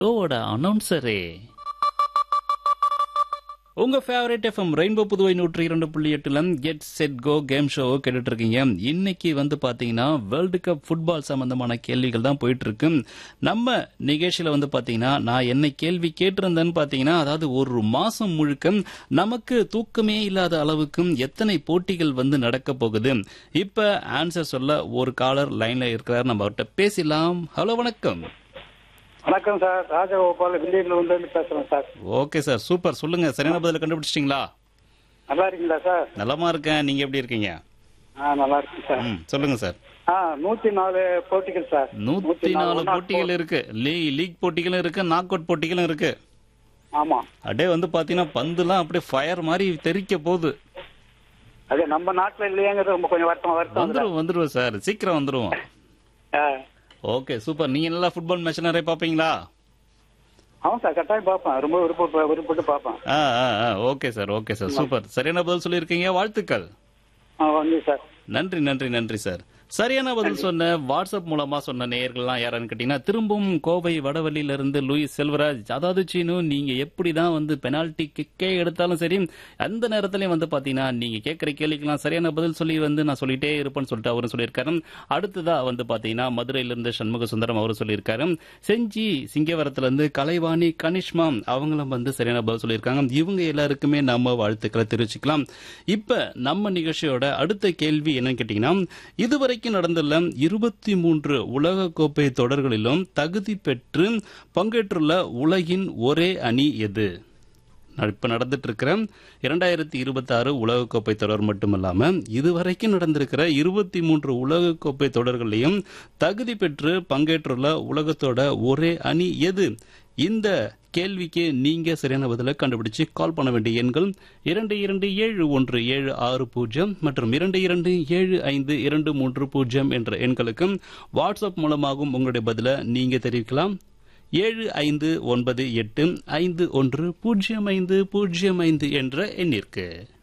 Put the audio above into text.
ஷோவோட அனௌன்சரே உங்க favourite FM rainbow Puduvai நூற்றி இரண்டு புள்ளி எட்டுல get set go game show கேட்டுட்டு இருக்கீங்க இன்னைக்கு வந்து பாத்தீங்கன்னா வேர்ல்டு கப் ஃபுட்பால் சம்பந்தமான கேள்விகள் தான் போயிட்டு இருக்கு நம்ம நிகழ்ச்சியில வந்து பாத்தீங்கன்னா நான் என்ன கேள்வி கேட்டிருந்தேன்னு பாத்தீங்கன்னா அதாவது ஒரு மாசம் முழுக்க நமக்கு தூக்கமே இல்லாத அளவுக்கு எத்தனை போட்டிகள் வந்து நடக்க போகுது இப்ப ஆன்சர் சொல்ல ஒரு காலர் லைன்ல இருக்கிறார் நம்ம அவர்கிட்ட பேசலாம் ஹலோ வணக்கம் வணக்கம் சார் ராஜகோபால் வில்லியர்ல வந்து பேசுறேன் சார் ஓகே சார் சூப்பர் சொல்லுங்க சரியான பதில கண்டுபிடிச்சிட்டீங்களா நல்லா இருக்கீங்களா சார் நலமா இருக்கேன் நீங்க எப்படி இருக்கீங்க ஆ நல்லா இருக்கேன் சார் ம் சொல்லுங்க சார் ஆ நூத்தி நாலு போட்டிகள் சார் நூத்தி நாலு ஒண்ணா போட்டிகள் இருக்கு லீ லீக் போட்டிகளும் இருக்கு நாக் அவுட் போட்டிகளும் இருக்கு ஆமா அப்படியே வந்து பாத்தீங்கன்னா பந்துலாம் அப்படியே ஃபயர் மாதிரி தெறிக்க போகுது அது நம்ம நாட்டுல இல்லையாங்கிறது ரொம்ப கொஞ்சம் வருத்தம் வருத்தம் வந்துருவோம் வந்துருவோம் சார் சீக்கிரம் வந்துருவோம் ஆ. ஓகே சூப்பர் நீங்க நல்லா ஃபுட்பால் மேட்ச் நிறைய பாப்பீங்களா ஆமா சார் கட்டாயம் பார்ப்பேன் ரொம்ப விருப்ப விருப்பப்பட்டு பார்ப்பேன் ஆ ஆ ஆ okay sir okay sir super சரியான பதில் சொல்லியிருக்கீங்க வாழ்த்துக்கள் ஆ வந்து சார் நன்றி நன்றி நன்றி சார் சரியான பதில் சொன்ன வாட்ஸ்அப் மூலமா சொன்ன நேயர்கள்லாம் யாருன்னு கேட்டீங்கன்னா திரும்பவும் கோவை வடவள்ளியில இருந்து லூயிஸ் செல்வராஜ் அதாவது சீனு நீங்க எப்படிதான் வந்து பெனால்டி கிக்கே எடுத்தாலும் சரி அந்த நேரத்திலயும் வந்து பாத்தீங்கன்னா நீங்க கேட்கிற கேள்விக்கெல்லாம் சரியான பதில் சொல்லி வந்து நான் சொல்லிட்டே இருப்பேன்னு சொல்லிட்டு அவரும் சொல்லியிருக்காரு அடுத்ததா வந்து பாத்தீங்கன்னா மதுரையில இருந்து சண்முக சுந்தரம் அவரும் சொல்லியிருக்காரு செஞ்சி சிங்கவரத்துல இருந்து கலைவாணி கனிஷ்மா அவங்களும் வந்து சரியான பதில் சொல்லியிருக்காங்க இவங்க எல்லாருக்குமே நம்ம வாழ்த்துக்களை தெரிவிச்சுக்கலாம் இப்ப நம்ம நிகழ்ச்சியோட அடுத்த கேள்வி என்னன்னு கேட்டீங்கன்னா இதுவரைக்கும் நடந்துள்ள இருபத்தி மூன்று உலக கோப்பை தொடர்களிலும் தகுதி பெற்று பங்கேற்றுள்ள உலகின் ஒரே அணி எது இப்ப நடந்துட்டு இருக்கிற இரண்டாயிரத்தி இருபத்தி ஆறு உலகக்கோப்பை தொடர் மட்டுமல்லாம இதுவரைக்கும் நடந்திருக்கிற இருபத்தி மூன்று உலகக்கோப்பை தொடர்களையும் தகுதி பெற்று பங்கேற்றுள்ள உலகத்தோட ஒரே அணி எது இந்த கேள்விக்கு நீங்க சரியான பதிலை கண்டுபிடிச்சு கால் பண்ண வேண்டிய எண்கள் இரண்டு இரண்டு ஏழு ஒன்று ஏழு ஆறு பூஜ்ஜியம் மற்றும் இரண்டு இரண்டு ஏழு ஐந்து இரண்டு மூன்று பூஜ்ஜியம் என்ற எண்களுக்கு வாட்ஸ்அப் மூலமாகவும் உங்களுடைய பதிலை நீங்க தெரிவிக்கலாம் ஏழு ஐந்து ஒன்பது எட்டு ஐந்து ஒன்று பூஜ்ஜியம் ஐந்து பூஜ்ஜியம் ஐந்து என்ற எண்ணிற்கு